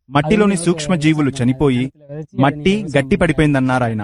మట్టిలోని సూక్ష్మ జీవులు చనిపోయి మట్టి గట్టి పడిపోయిందన్నారాయన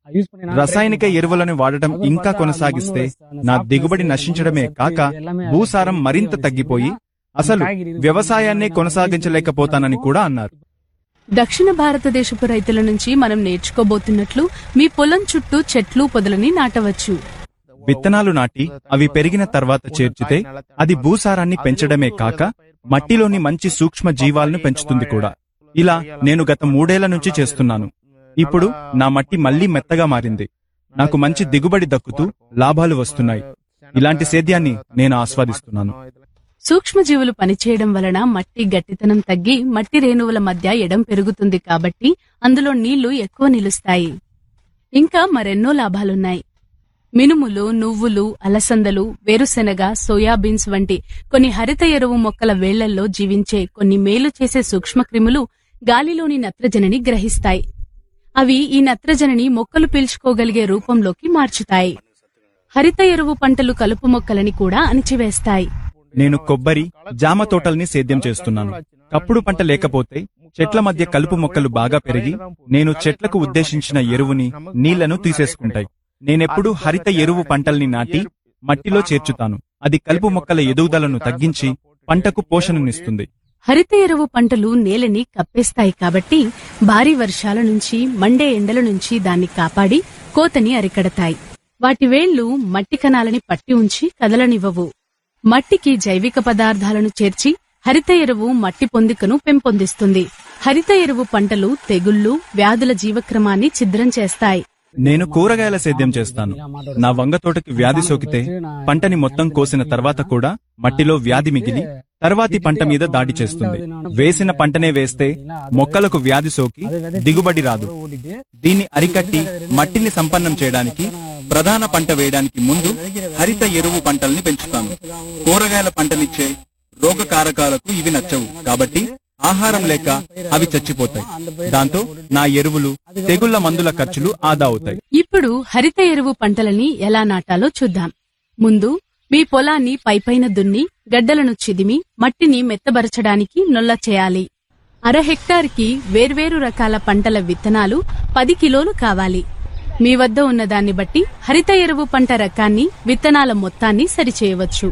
రసాయనిక ఎరువులను వాడటం ఇంకా కొనసాగిస్తే నా దిగుబడి నశించడమే కాక భూసారం మరింత తగ్గిపోయి అసలు వ్యవసాయాన్నే కొనసాగించలేకపోతానని కూడా అన్నారు దక్షిణ భారతదేశపు రైతుల నుంచి మనం నేర్చుకోబోతున్నట్లు మీ పొలం చుట్టూ చెట్లు పొదలని నాటవచ్చు విత్తనాలు నాటి అవి పెరిగిన తర్వాత చేర్చితే అది భూసారాన్ని పెంచడమే కాక మట్టిలోని మంచి సూక్ష్మ జీవాలను పెంచుతుంది కూడా ఇలా నేను గత మూడేళ్ల నుంచి చేస్తున్నాను ఇప్పుడు నా మట్టి మళ్లీ మెత్తగా మారింది నాకు మంచి దిగుబడి దక్కుతూ లాభాలు వస్తున్నాయి ఇలాంటి సేద్యాన్ని నేను ఆస్వాదిస్తున్నాను సూక్ష్మజీవులు పనిచేయడం వలన మట్టి గట్టితనం తగ్గి మట్టి రేణువుల మధ్య ఎడం పెరుగుతుంది కాబట్టి అందులో నీళ్లు ఎక్కువ నిలుస్తాయి ఇంకా మరెన్నో లాభాలున్నాయి మినుములు నువ్వులు అలసందలు వేరుశెనగ సోయాబీన్స్ వంటి కొన్ని హరిత ఎరువు మొక్కల వేళ్లల్లో జీవించే కొన్ని మేలు చేసే సూక్ష్మక్రిములు గాలిలోని నత్రజనిని గ్రహిస్తాయి అవి ఈ నత్రజనిని మొక్కలు పీల్చుకోగలిగే రూపంలోకి మార్చుతాయి హరిత ఎరువు పంటలు కలుపు మొక్కలని కూడా అణిచివేస్తాయి నేను కొబ్బరి జామ తోటల్ని సేద్యం చేస్తున్నాను కప్పుడు పంట లేకపోతే చెట్ల మధ్య కలుపు మొక్కలు బాగా పెరిగి నేను చెట్లకు ఉద్దేశించిన ఎరువుని నీళ్లను తీసేసుకుంటాయి నేనెప్పుడూ హరిత ఎరువు పంటల్ని నాటి మట్టిలో చేర్చుతాను అది కలుపు మొక్కల ఎదుగుదలను తగ్గించి పంటకు పోషణనిస్తుంది హరిత ఎరువు పంటలు నేలని కప్పేస్తాయి కాబట్టి భారీ వర్షాల నుంచి మండే ఎండల నుంచి దాన్ని కాపాడి కోతని అరికడతాయి వాటి వేళ్లు మట్టి కణాలని పట్టి ఉంచి కదలనివ్వవు మట్టికి జైవిక పదార్థాలను చేర్చి హరిత ఎరువు మట్టి పొందికను పెంపొందిస్తుంది హరిత ఎరువు పంటలు తెగుళ్లు వ్యాధుల జీవక్రమాన్ని ఛిద్రం చేస్తాయి నేను కూరగాయల సేద్యం చేస్తాను నా వంగ తోటకి వ్యాధి సోకితే పంటని మొత్తం కోసిన తర్వాత కూడా మట్టిలో వ్యాధి మిగిలి తర్వాతి పంట మీద దాడి చేస్తుంది వేసిన పంటనే వేస్తే మొక్కలకు వ్యాధి సోకి దిగుబడి రాదు దీన్ని అరికట్టి మట్టిని సంపన్నం చేయడానికి ప్రధాన పంట వేయడానికి ముందు హరిత ఎరువు పంటల్ని పెంచుతాను కూరగాయల పంటనిచ్చే రోగ కారకాలకు ఇవి నచ్చవు కాబట్టి ఆహారం లేక అవి చచ్చిపోతాయి దాంతో నా ఎరువులు తెగుళ్ల మందుల ఖర్చులు ఆదా అవుతాయి ఇప్పుడు హరిత ఎరువు పంటలని ఎలా నాటాలో చూద్దాం ముందు మీ పొలాన్ని పైపైన దున్ని గడ్డలను చిదిమి మట్టిని మెత్తబరచడానికి నొల్ల చేయాలి అర హెక్టార్కి వేర్వేరు రకాల పంటల విత్తనాలు పది కిలోలు కావాలి మీ వద్ద ఉన్న దాన్ని బట్టి హరిత ఎరువు పంట రకాన్ని విత్తనాల మొత్తాన్ని సరిచేయవచ్చు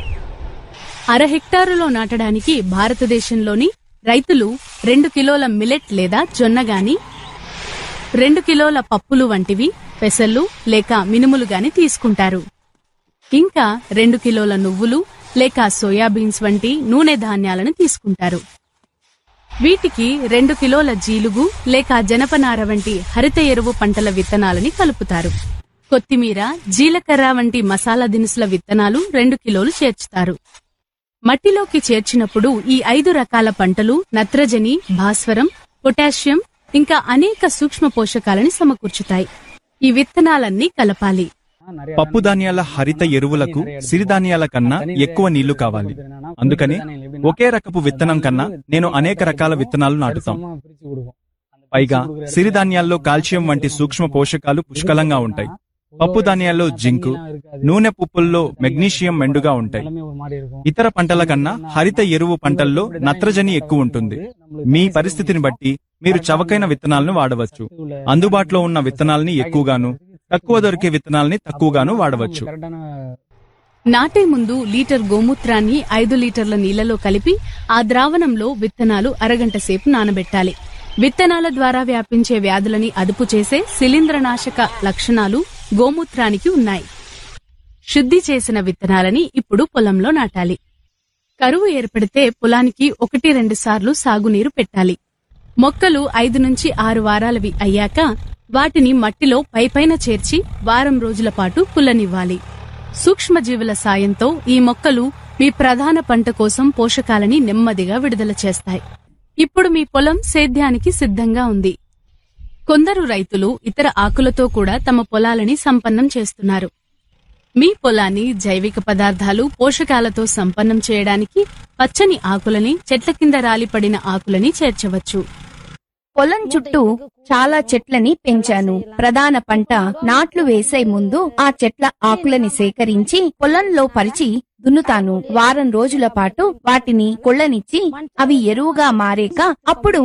అర హెక్టారులో నాటడానికి భారతదేశంలోని రైతులు రెండు కిలోల మిలెట్ లేదా జొన్న గాని రెండు కిలోల పప్పులు వంటివి పెసళ్ళు లేక మినుములు గాని తీసుకుంటారు ఇంకా రెండు కిలోల నువ్వులు లేక సోయాబీన్స్ వంటి నూనె ధాన్యాలను తీసుకుంటారు వీటికి రెండు కిలోల జీలుగు లేక జనపనార వంటి హరిత ఎరువు పంటల విత్తనాలని కలుపుతారు కొత్తిమీర జీలకర్ర వంటి మసాలా దినుసుల విత్తనాలు రెండు కిలోలు చేర్చుతారు మట్టిలోకి చేర్చినప్పుడు ఈ ఐదు రకాల పంటలు నత్రజని భాస్వరం పొటాషియం ఇంకా అనేక సూక్ష్మ పోషకాలని సమకూర్చుతాయి ఈ విత్తనాలన్నీ కలపాలి పప్పు ధాన్యాల హరిత ఎరువులకు సిరిధాన్యాల కన్నా ఎక్కువ నీళ్లు కావాలి అందుకని ఒకే రకపు విత్తనం కన్నా నేను అనేక రకాల విత్తనాలు నాటుతాం పైగా సిరిధాన్యాల్లో కాల్షియం వంటి సూక్ష్మ పోషకాలు పుష్కలంగా ఉంటాయి పప్పు ధాన్యాల్లో జింకు నూనె పుప్పుల్లో మెగ్నీషియం మెండుగా ఉంటాయి ఇతర పంటల కన్నా హరిత ఎరువు పంటల్లో నత్రజని ఎక్కువ ఉంటుంది మీ పరిస్థితిని బట్టి మీరు చవకైన విత్తనాలను వాడవచ్చు అందుబాటులో ఉన్న విత్తనాల్ని ఎక్కువగాను తక్కువ దొరికే విత్తనాల్ని తక్కువగాను వాడవచ్చు నాటే ముందు లీటర్ గోమూత్రాన్ని ఐదు లీటర్ల నీళ్లలో కలిపి ఆ ద్రావణంలో విత్తనాలు అరగంట సేపు నానబెట్టాలి విత్తనాల ద్వారా వ్యాపించే వ్యాధులని అదుపు చేసే శిలీంద్రనాశక లక్షణాలు గోమూత్రానికి ఉన్నాయి శుద్ధి చేసిన విత్తనాలని ఇప్పుడు పొలంలో నాటాలి కరువు ఏర్పడితే పొలానికి ఒకటి రెండు సార్లు సాగునీరు పెట్టాలి మొక్కలు ఐదు నుంచి ఆరు వారాలవి అయ్యాక వాటిని మట్టిలో పైపైన చేర్చి వారం రోజుల పాటు కుల్లనివ్వాలి సూక్ష్మజీవుల సాయంతో ఈ మొక్కలు మీ ప్రధాన పంట కోసం పోషకాలని నెమ్మదిగా విడుదల చేస్తాయి ఇప్పుడు మీ పొలం సేద్యానికి సిద్ధంగా ఉంది కొందరు రైతులు ఇతర ఆకులతో కూడా తమ పొలాలని సంపన్నం చేస్తున్నారు మీ పొలాన్ని జైవిక పదార్థాలు పోషకాలతో సంపన్నం చేయడానికి పచ్చని ఆకులని చెట్ల కింద రాలిపడిన ఆకులని చేర్చవచ్చు పొలం చుట్టూ చాలా చెట్లని పెంచాను ప్రధాన పంట నాట్లు వేసే ముందు ఆ చెట్ల ఆకులని సేకరించి పొలంలో పరిచి దున్నుతాను వారం రోజుల పాటు వాటిని కొళ్ళనిచ్చి అవి ఎరువుగా మారేక అప్పుడు